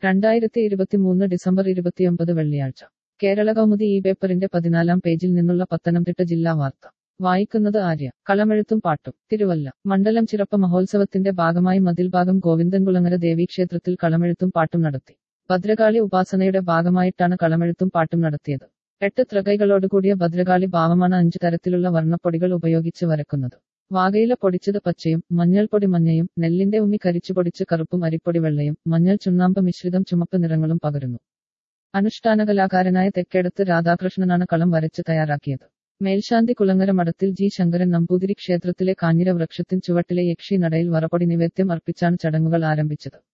രണ്ടായിരത്തി ഇരുപത്തിമൂന്ന് ഡിസംബർ ഇരുപത്തിയൊമ്പത് വെള്ളിയാഴ്ച കേരള കൗമുദി ഈ പേപ്പറിന്റെ പതിനാലാം പേജിൽ നിന്നുള്ള പത്തനംതിട്ട ജില്ലാ വാർത്ത വായിക്കുന്നത് ആര്യ കളമെഴുത്തും പാട്ടും തിരുവല്ല മണ്ഡലം ചിറപ്പ മഹോത്സവത്തിന്റെ ഭാഗമായി മതിൽഭാഗം ഗോവിന്ദൻകുളങ്ങര ദേവീക്ഷേത്രത്തിൽ കളമെഴുത്തും പാട്ടും നടത്തി ഭദ്രകാളി ഉപാസനയുടെ ഭാഗമായിട്ടാണ് കളമെഴുത്തും പാട്ടും നടത്തിയത് എട്ട് ത്രകൈകളോടുകൂടിയ ഭദ്രകാളി ഭാവമാണ് അഞ്ചു തരത്തിലുള്ള വർണ്ണപ്പൊടികൾ ഉപയോഗിച്ച് വരക്കുന്നത് വാകയില പൊടിച്ചത് പച്ചയും മഞ്ഞൾപ്പൊടി മഞ്ഞയും നെല്ലിന്റെ ഉമ്മി കരിച്ചു പൊടിച്ച് കറുപ്പും അരിപ്പൊടി വെള്ളയും മഞ്ഞൾ ചുണ്ണാമ്പ് മിശ്രിതം ചുമപ്പ് നിറങ്ങളും പകരുന്നു അനുഷ്ഠാന കലാകാരനായ തെക്കേടത്ത് രാധാകൃഷ്ണനാണ് കളം വരച്ച് തയ്യാറാക്കിയത് മേൽശാന്തി കുളങ്ങര മഠത്തിൽ ജി ശങ്കരൻ നമ്പൂതിരി ക്ഷേത്രത്തിലെ കാഞ്ഞിര വൃക്ഷത്തിൻ ചുവട്ടിലെ യക്ഷി നടയിൽ വറപ്പൊടി നിവേദ്യം അർപ്പിച്ചാണ് ചടങ്ങുകൾ ആരംഭിച്ചത്